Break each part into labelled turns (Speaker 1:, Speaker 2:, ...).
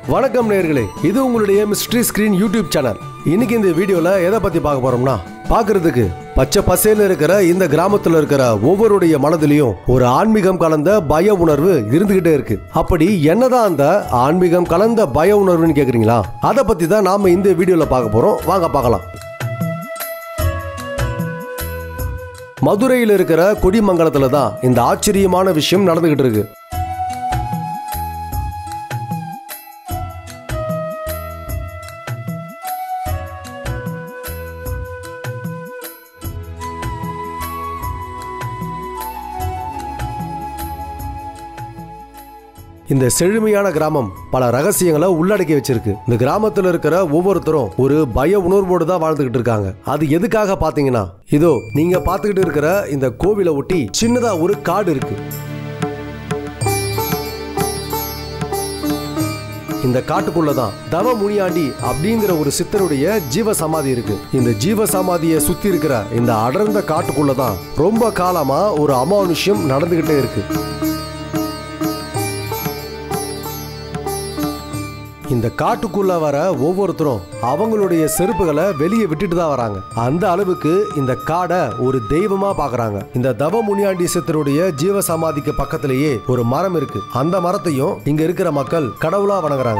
Speaker 1: வணக்கம் நேயர்களே இது உங்களுடைய மிஸ்ட்ரி ஸ்கிரீன் யூடியூப் சேனல் இன்னைக்கு இந்த வீடியோல எதை பத்தி பார்க்க போறோம்னா பார்க்கிறதுக்கு பச்சை பசேல்னு இருக்கிற இந்த கிராமத்துல இருக்கிற ஒவ்வொருடைய மனதிலையும் ஒரு ஆன்மீகம் கலந்த பய உணர்வு இருந்துகிட்டே இருக்கு அப்படி என்னதான் அந்த ஆன்மீகம் கலந்த பய உணர்வுன்னு கேக்குறீங்களா அதை பத்தி தான் நாம இந்த வீடியோல பார்க்க போறோம் வாங்க பார்க்கலாம் மதுரையில் இருக்கிற கொடிமங்கலத்துல தான் இந்த ஆச்சரியமான விஷயம் நடந்துகிட்டு இருக்கு இந்த செழுமையான கிராமம் பல ரகசியங்களை உள்ளடக்கி வச்சிருக்கு இந்த கிராமத்துல இருக்கிற ஒவ்வொருத்தரும் ஒரு பய உணர்வோடு தான் வாழ்ந்துகிட்டு இருக்காங்க அது எதுக்காக பாத்தீங்கன்னா இதோ நீங்க பாத்துக்கிட்டு இருக்கிற இந்த கோவிலை ஒட்டி சின்னதா ஒரு காடு இருக்கு இந்த காட்டுக்குள்ள தான் தவ முனியாண்டி அப்படிங்கிற ஒரு சித்தருடைய ஜீவ சமாதி இருக்கு இந்த ஜீவ சமாதியை சுத்தி இருக்கிற இந்த அடர்ந்த காட்டுக்குள்ள தான் ரொம்ப காலமா ஒரு அமானுஷ்யம் நடந்துகிட்டே இருக்கு இந்த காட்டுக்குள்ள வர ஒவ்வொருத்தரும் அவங்களுடைய செருப்புகளை வெளியே விட்டுட்டு தான் வராங்க அந்த அளவுக்கு இந்த காடை ஒரு தெய்வமா பாக்குறாங்க இந்த தவ முனியாண்டி சித்தருடைய ஜீவ சமாதிக்கு பக்கத்திலேயே ஒரு மரம் இருக்கு அந்த மரத்தையும் இங்க இருக்கிற மக்கள் கடவுளா வணங்குறாங்க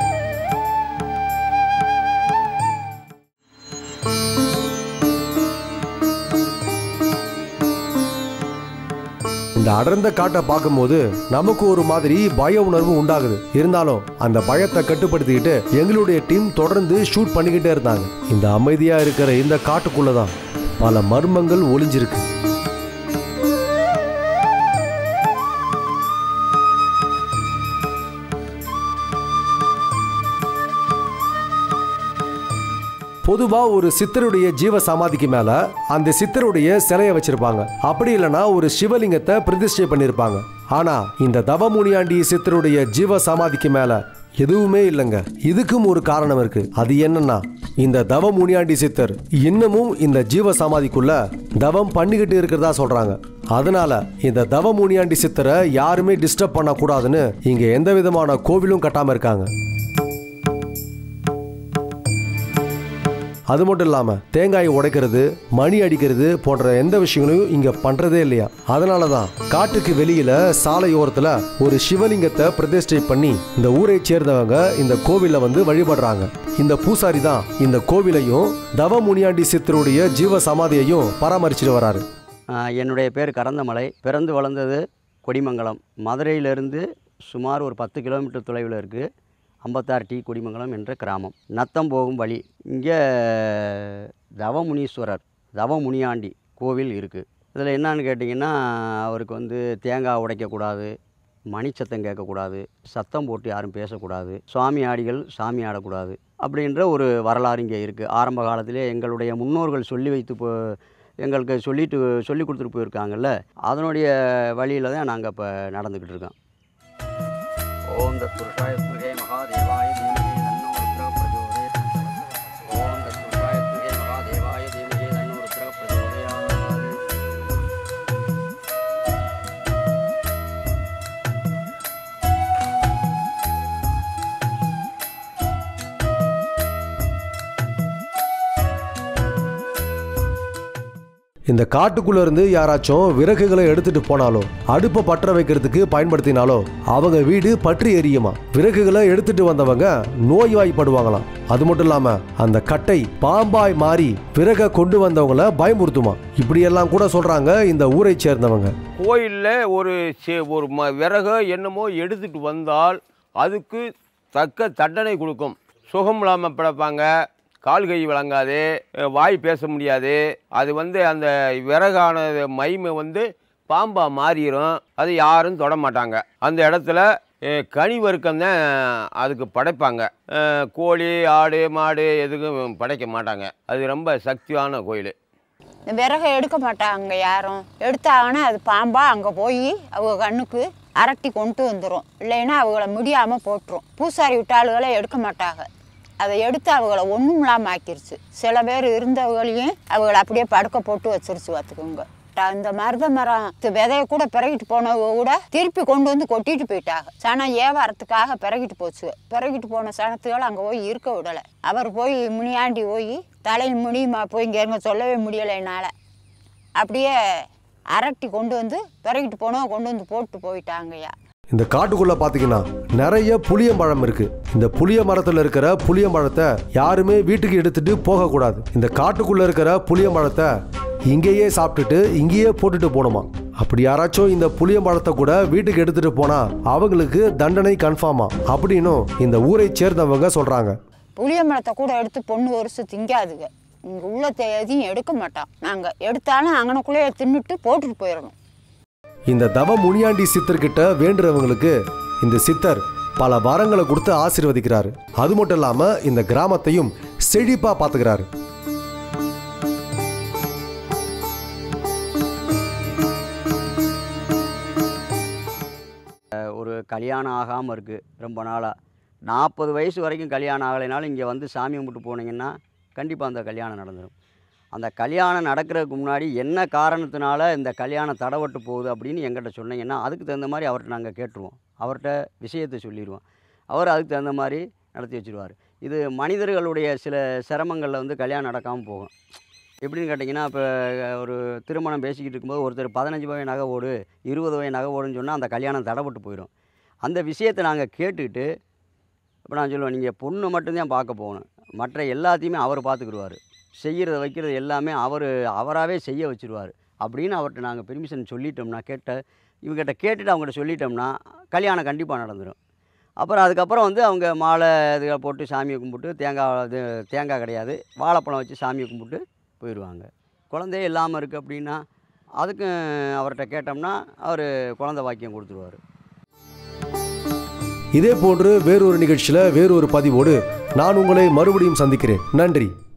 Speaker 1: இந்த அடர்ந்த காட்டை பார்க்கும்போது நமக்கு ஒரு மாதிரி பய உணர்வு உண்டாகுது இருந்தாலும் அந்த பயத்தை கட்டுப்படுத்திக்கிட்டு எங்களுடைய டீம் தொடர்ந்து ஷூட் பண்ணிக்கிட்டே இருந்தாங்க இந்த அமைதியா இருக்கிற இந்த காட்டுக்குள்ள தான் பல மர்மங்கள் ஒளிஞ்சிருக்கு பொதுவா ஒரு சித்தருடைய ஜீவ சமாதிக்கு மேல அந்த சித்தருடைய சிலையை வச்சிருப்பாங்க அப்படி இல்லைன்னா ஒரு சிவலிங்கத்தை பிரதிஷ்டை பண்ணிருப்பாங்க ஆனா இந்த தவமுனியாண்டி சித்தருடைய ஜீவ சமாதிக்கு மேல எதுவுமே இல்லைங்க இதுக்கும் ஒரு காரணம் இருக்கு அது என்னன்னா இந்த தவ முனியாண்டி சித்தர் இன்னமும் இந்த ஜீவ சமாதிக்குள்ள தவம் பண்ணிக்கிட்டு இருக்கிறதா சொல்றாங்க அதனால இந்த தவ முனியாண்டி சித்தரை யாருமே டிஸ்டர்ப் பண்ணக்கூடாதுன்னு இங்க எந்த விதமான கோவிலும் கட்டாம இருக்காங்க அது மட்டும் இல்லாம தேங்காய் உடைக்கிறது மணி அடிக்கிறது போன்ற எந்த விஷயங்களையும் இங்க பண்றதே இல்லையா அதனால தான் காட்டுக்கு வெளியில சாலையோரத்துல ஒரு சிவலிங்கத்தை பிரதிஷ்டை பண்ணி இந்த ஊரை சேர்ந்தவங்க இந்த கோவில்ல வந்து வழிபடுறாங்க இந்த பூசாரி தான் இந்த கோவிலையும் தவ முனியாண்டி சித்தருடைய ஜீவ சமாதியையும் பராமரிச்சுட்டு வராரு
Speaker 2: ஆஹ் என்னுடைய பேர் கரந்தமலை பிறந்து வளர்ந்தது கொடிமங்கலம் மதுரையிலிருந்து சுமார் ஒரு பத்து கிலோமீட்டர் தொலைவில் இருக்குது ஐம்பத்தாறு டி கொடிமங்கலம் என்ற கிராமம் நத்தம் போகும் வழி இங்கே தவமுனீஸ்வரர் தவமுனியாண்டி கோவில் இருக்குது இதில் என்னன்னு கேட்டிங்கன்னா அவருக்கு வந்து தேங்காய் உடைக்கக்கூடாது மணி சத்தம் கேட்கக்கூடாது சத்தம் போட்டு யாரும் பேசக்கூடாது சுவாமி ஆடிகள் சாமி ஆடக்கூடாது அப்படின்ற ஒரு வரலாறு இங்கே இருக்குது ஆரம்ப காலத்திலே எங்களுடைய முன்னோர்கள் சொல்லி வைத்து போ எங்களுக்கு சொல்லிட்டு சொல்லி கொடுத்துட்டு போயிருக்காங்கல்ல அதனுடைய வழியில் தான் நாங்கள் இப்போ நடந்துக்கிட்டு இருக்கோம் ஓம் தத்புருஷாய ஸ்மிருகே மகாதேவாய தீமகி தன்னோ ருத்ர பிரச்சோதயாத். ஓம் தத்புருஷாய ஸ்மிருகே மகாதேவாய தீமகி தன்னோ ருத்ர பிரச்சோதயாத்.
Speaker 1: இந்த காட்டுக்குள்ள இருந்து யாராச்சும் விறகுகளை எடுத்துட்டு போனாலோ அடுப்பை பற்ற வைக்கிறதுக்கு பயன்படுத்தினாலோ அவங்க வீடு பற்றி எரியுமா விறகுகளை எடுத்துட்டு வந்தவங்க நோய்வாய்ப்படுவாங்களாம் அது மட்டும் இல்லாம அந்த கட்டை பாம்பாய் மாறி விறக கொண்டு வந்தவங்கள பயமுறுத்துமா இப்படியெல்லாம் கூட சொல்றாங்க இந்த ஊரை சேர்ந்தவங்க
Speaker 3: கோயிலில் ஒரு சி- ஒரு ம விறகு என்னமோ எடுத்துட்டு வந்தால் அதுக்கு தக்க தண்டனை கொடுக்கும் சுகம் இல்லாமல் பிறப்பாங்க கால் கை விளங்காது அஹ் வாய் பேச முடியாது அது வந்து அந்த விறகான மைமை வந்து பாம்பா மாறிடும் அது யாரும் தொட மாட்டாங்க அந்த இடத்துல அஹ் கனி வர்க்கம் தான் அதுக்கு படைப்பாங்க அஹ் கோழி ஆடு மாடு எதுக்கும் படைக்க மாட்டாங்க அது ரொம்ப சக்தியான கோயில்
Speaker 4: இந்த விறகை எடுக்க மாட்டாங்க யாரும் எடுத்தாங்கன்னா அது பாம்பா அங்கே போய் அவங்க கண்ணுக்கு அரட்டி கொண்டு வந்துடும் இல்லைன்னா அவங்கள முடியாமல் போட்டுரும் பூசாரி விட்டாளுகளை எடுக்க மாட்டாங்க அதை எடுத்து அவங்கள ஒன்றும் இல்லாமல் ஆக்கிருச்சு சில பேர் இருந்தவங்களையும் அவங்கள அப்படியே படுக்க போட்டு வச்சிருச்சு பார்த்துக்குங்க மாட்டாங்க இந்த மருத மரம் விதைய கூட பிறகிட்டு போனவங்க கூட திருப்பி கொண்டு வந்து கொட்டிட்டு போயிட்டாங்க சனம் ஏவாரத்துக்காக பிறகிட்டு போச்சு பிறகிட்டு போன சனத்துகள் அங்கே போய் இருக்க விடலை அவர் போய் முனியாண்டி போய் தலையில் முடியுமா போய் இங்கே இருங்க சொல்லவே முடியலை என்னால் அப்படியே அரட்டி கொண்டு வந்து பிறகிட்டு போனோம் கொண்டு வந்து போட்டு போயிட்டாங்கய்யா
Speaker 1: இந்த காட்டுக்குள்ள பாத்தீங்கன்னா நிறைய புளிய மரம் இருக்கு இந்த புளிய மரத்துல இருக்கிற புளிய மரத்தை யாருமே வீட்டுக்கு எடுத்துட்டு போக கூடாது இந்த காட்டுக்குள்ள இருக்கிற புளிய மரத்தை இங்கேயே சாப்பிட்டுட்டு இங்கேயே போட்டுட்டு போகணுமா அப்படி யாராச்சும் இந்த புளிய மரத்தை கூட வீட்டுக்கு எடுத்துட்டு போனா அவங்களுக்கு தண்டனை கன்ஃபார்மா அப்படின்னும் இந்த ஊரை சேர்ந்தவங்க சொல்றாங்க
Speaker 4: புளிய மரத்தை கூட எடுத்து பொண்ணு ஒருசு திங்காதுங்க இங்கே உள்ள தே- எதையும் எடுக்க மாட்டோம் நாங்கள் எடுத்தாலும் அங்கனக்குள்ளேயே தின்னுட்டு போட்டுட்டு போயிடணும்
Speaker 1: இந்த தவ முனியாண்டி சித்தர்கிட்ட வேண்டுறவங்களுக்கு இந்த சித்தர் பல வரங்களை கொடுத்து ஆசீர்வதிக்கிறாரு அது மட்டும் இல்லாம இந்த கிராமத்தையும் செழிப்பா பாத்துக்கிறாரு
Speaker 2: ஒரு கல்யாணம் ஆகாமல் இருக்குது ரொம்ப நாளாக நாற்பது வயசு வரைக்கும் கல்யாணம் ஆகலைனாலும் இங்கே வந்து சாமி கும்பிட்டு போனீங்கன்னா கண்டிப்பாக அந்த கல்யாணம் நடந்துடும் அந்த கல்யாணம் நடக்கிறதுக்கு முன்னாடி என்ன காரணத்தினால இந்த கல்யாணம் தடவட்டு போகுது அப்படின்னு எங்கிட்ட சொன்னீங்கன்னா அதுக்கு தகுந்த மாதிரி அவர்கிட்ட நாங்கள் கேட்டுருவோம் அவர்கிட்ட விஷயத்தை சொல்லிடுவோம் அவர் அதுக்கு தகுந்த மாதிரி நடத்தி வச்சிருவார் இது மனிதர்களுடைய சில சிரமங்களில் வந்து கல்யாணம் நடக்காமல் போகும் எப்படின்னு கேட்டிங்கன்னா இப்போ ஒரு திருமணம் பேசிக்கிட்டு இருக்கும்போது ஒருத்தர் பதினஞ்சு வகை நகை ஓடு இருபது வகை நகை ஓடுன்னு சொன்னால் அந்த கல்யாணம் தடைப்பட்டு போயிடும் அந்த விஷயத்தை நாங்கள் கேட்டுக்கிட்டு இப்போ நான் சொல்லுவேன் நீங்கள் பொண்ணு மட்டும்தான் பார்க்க போகணும் மற்ற எல்லாத்தையுமே அவர் பார்த்துக்கிடுவார் செய்கிறத வைக்கிறது எல்லாமே அவர் அவராகவே செய்ய வச்சிருவார் அப்படின்னு அவர்கிட்ட நாங்கள் பெர்மிஷன் சொல்லிட்டோம்னா கேட்ட இவங்ககிட்ட கேட்டுட்டு அவங்ககிட்ட சொல்லிட்டோம்னா கல்யாணம் கண்டிப்பாக நடந்துடும் அப்புறம் அதுக்கப்புறம் வந்து அவங்க மாலை இதுகளை போட்டு சாமியை கும்பிட்டு தேங்காய் இது தேங்காய் கிடையாது வாழைப்பழம் வச்சு சாமியை கும்பிட்டு போயிடுவாங்க குழந்தையே இல்லாமல் இருக்குது அப்படின்னா அதுக்கும் அவர்கிட்ட கேட்டோம்னா அவர் குழந்தை வாக்கியம் கொடுத்துருவார்
Speaker 1: இதே போன்று வேறொரு நிகழ்ச்சியில வேறொரு பதிவோடு நான் உங்களை மறுபடியும் சந்திக்கிறேன் நன்றி